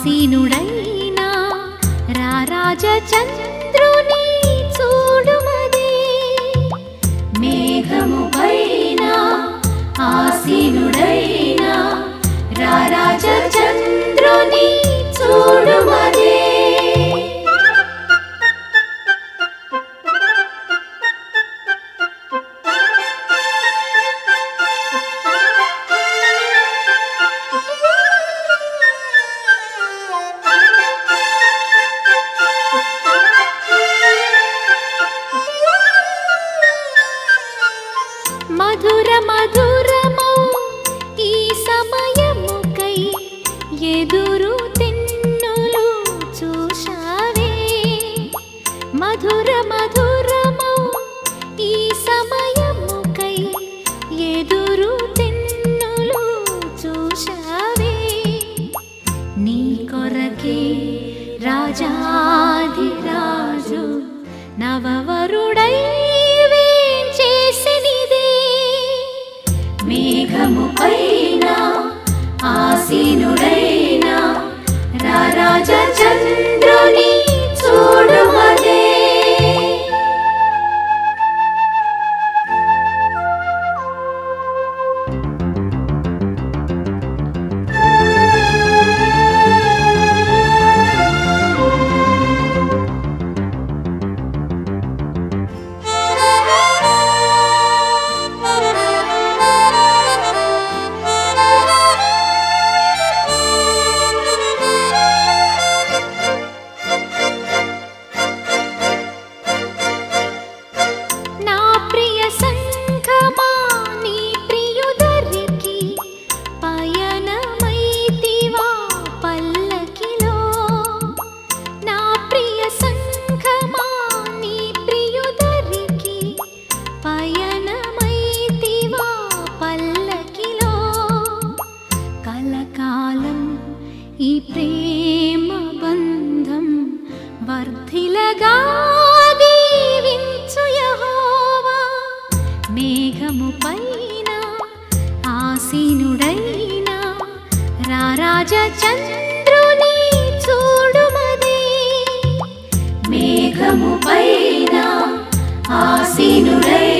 ఆసీనుడైన రారాజ చంద్రుని చూడుమదే మేఘము పైన ఆసీనుడైన రారాజ చంద్రుని చూడుమదే మధుర మధురమౌ ఈ సమయముకై ఎదురు తెన్నులు చూశావే మధుర మధురమౌ ఈ సమయముకై ఎదురు తెన్నులు చూశావే నీ కొరకే రాజాధిరాజు నవవరుడై వేంచేసినిదే మేఘము పైన ఆసీనుడైన రారాజ చంద్రుని చూడుమదే నా ప్రియ సంఘమా నీ ప్రియుదరికి పయనమైతివా పల్లకిలో నా ప్రియ సంఘమా నీ ప్రియుదరికి పయనమైతివా పల్లకిలో కలకాలం ఈ ప్రేమ బంధం వర్ధిలగా దీవించు యెహోవా మేఘము పైన ఆసీనుడైన రారాజ చంద్రుని చూడుమదే మేఘము పైన ఆసీనుడై